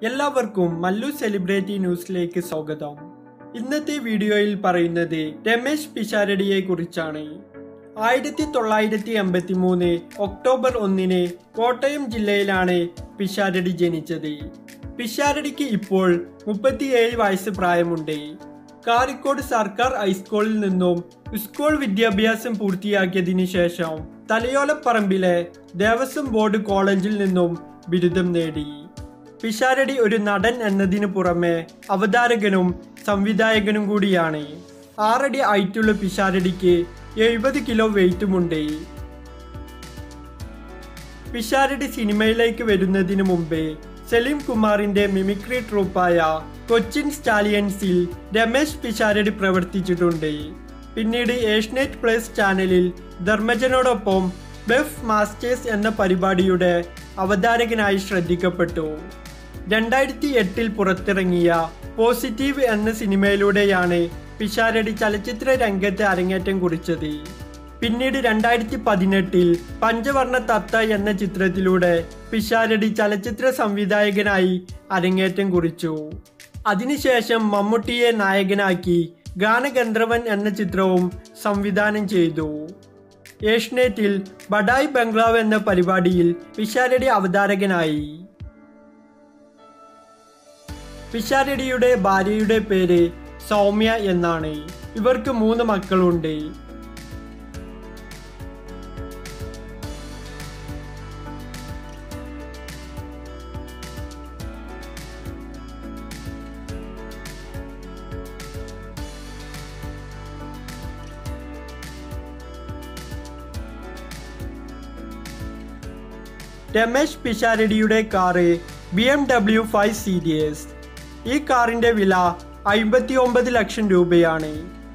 എല്ലാവർക്കും മല്ലു സെലിബ്രിറ്റി ന്യൂസിലേക്ക് സ്വാഗതം ഇന്നത്തെ വീഡിയോയിൽ പറയുന്നത് രമേശ് പിഷാരടിയെ കുറിച്ചാണ് ആയിരത്തി തൊള്ളായിരത്തി എൺപത്തി മൂന്ന് ഒക്ടോബർ ഒന്നിന് കോട്ടയം ജില്ലയിലാണ് പിഷാരടി ജനിച്ചത് പിഷാരടിക്ക് ഇപ്പോൾ മുപ്പത്തിയേഴ് വയസ്സ് പ്രായമുണ്ട് കാരിക്കോട് സർക്കാർ ഹൈസ്കൂളിൽ നിന്നും സ്കൂൾ വിദ്യാഭ്യാസം പൂർത്തിയാക്കിയതിനു ശേഷം തലയോലപ്പറമ്പിലെ ദേവസ്വം ബോർഡ് കോളേജിൽ നിന്നും ബിരുദം നേടി പിഷാരടി ഒരു നടൻ എന്നതിനു പുറമെ അവതാരകനും സംവിധായകനും കൂടിയാണ് ആറടി ഹൈറ്റുള്ള പിഷാരടിക്ക് എഴുപത് കിലോ വെയിറ്റുമുണ്ട് പിഷാരടി സിനിമയിലേക്ക് വരുന്നതിനു മുമ്പേ സലീം കുമാറിന്റെ മിമിക്രി ട്രൂപ്പായ കൊച്ചിൻ സ്റ്റാലിയൻസിൽ രമേശ് പിഷാരടി പ്രവർത്തിച്ചിട്ടുണ്ട് പിന്നീട് ഏഷ്യനെറ്റ് പ്ലസ് ചാനലിൽ ധർമ്മജനോടൊപ്പം ബെഫ് മാസ്റ്റേഴ്സ് എന്ന പരിപാടിയുടെ അവതാരകനായി ശ്രദ്ധിക്കപ്പെട്ടു രണ്ടായിരത്തി എട്ടിൽ പുറത്തിറങ്ങിയ പോസിറ്റീവ് എന്ന സിനിമയിലൂടെയാണ് പിഷാരടി ചലച്ചിത്ര രംഗത്ത് അരങ്ങേറ്റം കുറിച്ചത് പിന്നീട് രണ്ടായിരത്തി പതിനെട്ടിൽ പഞ്ചവർണ്ണ തത്ത എന്ന ചിത്രത്തിലൂടെ പിഷാരടി ചലച്ചിത്ര സംവിധായകനായി അരങ്ങേറ്റം കുറിച്ചു അതിനുശേഷം മമ്മൂട്ടിയെ നായകനാക്കി ഗാനഗന്ധർവൻ എന്ന ചിത്രവും സംവിധാനം ചെയ്തു ഏഷ്യനെറ്റിൽ ബഡായ് ബംഗ്ലാവ് എന്ന പരിപാടിയിൽ പിഷാരടി അവതാരകനായി പിഷാരടിയുടെ ഭാര്യയുടെ പേര് സൗമ്യ എന്നാണ് ഇവർക്ക് മൂന്ന് മക്കളുണ്ട് രമേശ് പിഷാരടിയുടെ car B M W five series ഈ കാറിന്റെ വില അമ്പത്തി ഒമ്പത് ലക്ഷം രൂപയാണ്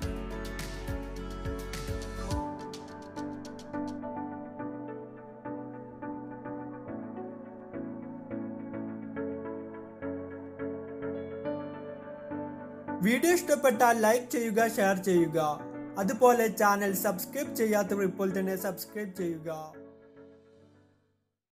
വീഡിയോ ഇഷ്ടപ്പെട്ടാൽ ലൈക്ക് ചെയ്യുക ഷെയർ ചെയ്യുക അതുപോലെ ചാനൽ സബ്സ്ക്രൈബ് ചെയ്യാത്തവർ ഇപ്പോൾ തന്നെ സബ്സ്ക്രൈബ് ചെയ്യുക